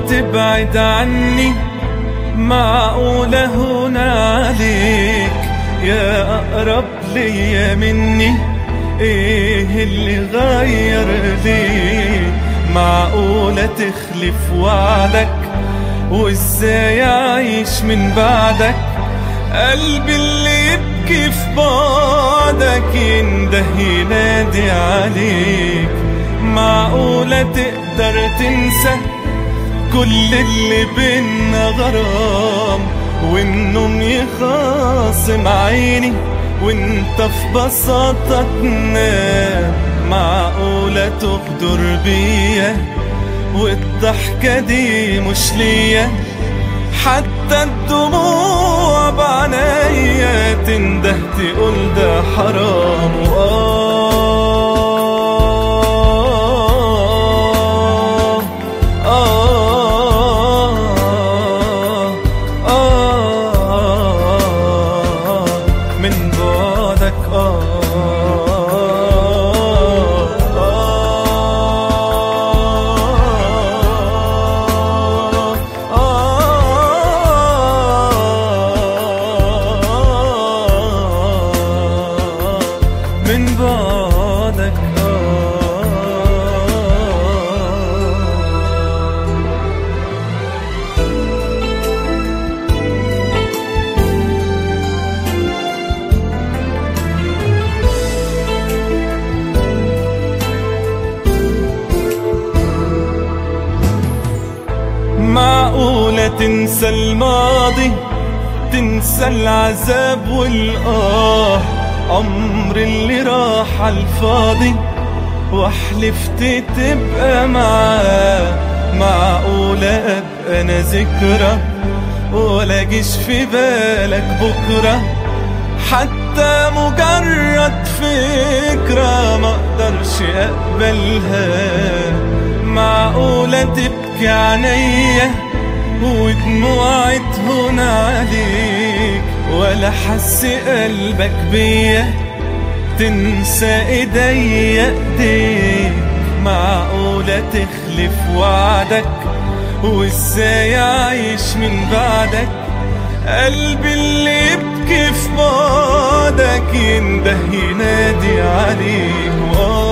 تبعد عني معقولة هنا عليك يا أقرب ليا مني إيه اللي غير ليه معقولة تخلف وعدك وإزاي أعيش من بعدك قلبي اللي يبكي في بعدك ينده ينادي عليك معقولة تقدر تنسى كل اللي بينا غرام والنوم يخاصم عيني وانت في بساطة تنام معقولة تغدر بيا والضحكة دي مش ليا حتى الدموع بعنايا تنده تقول ده حرام وآه آه آه آه من بعدك آه آه آه من بعدك آه معقولة تنسى الماضي تنسى العذاب والآه عمر اللي راح عالفاضي وحلفت تبقى معاه معقولة أبقى أنا ذكرى ولا جيش في بالك بكرة حتى مجرد فكرة ما اقدرش اقبلها معقولة تبكي عينيا ودموعي تهون عليك ولا حس قلبك بيا تنسى ايديا ايديك معقولة تخلف وعدك وازاي اعيش من بعدك قلبي اللي يبكي في بعدك ينده ينادي عليك وآه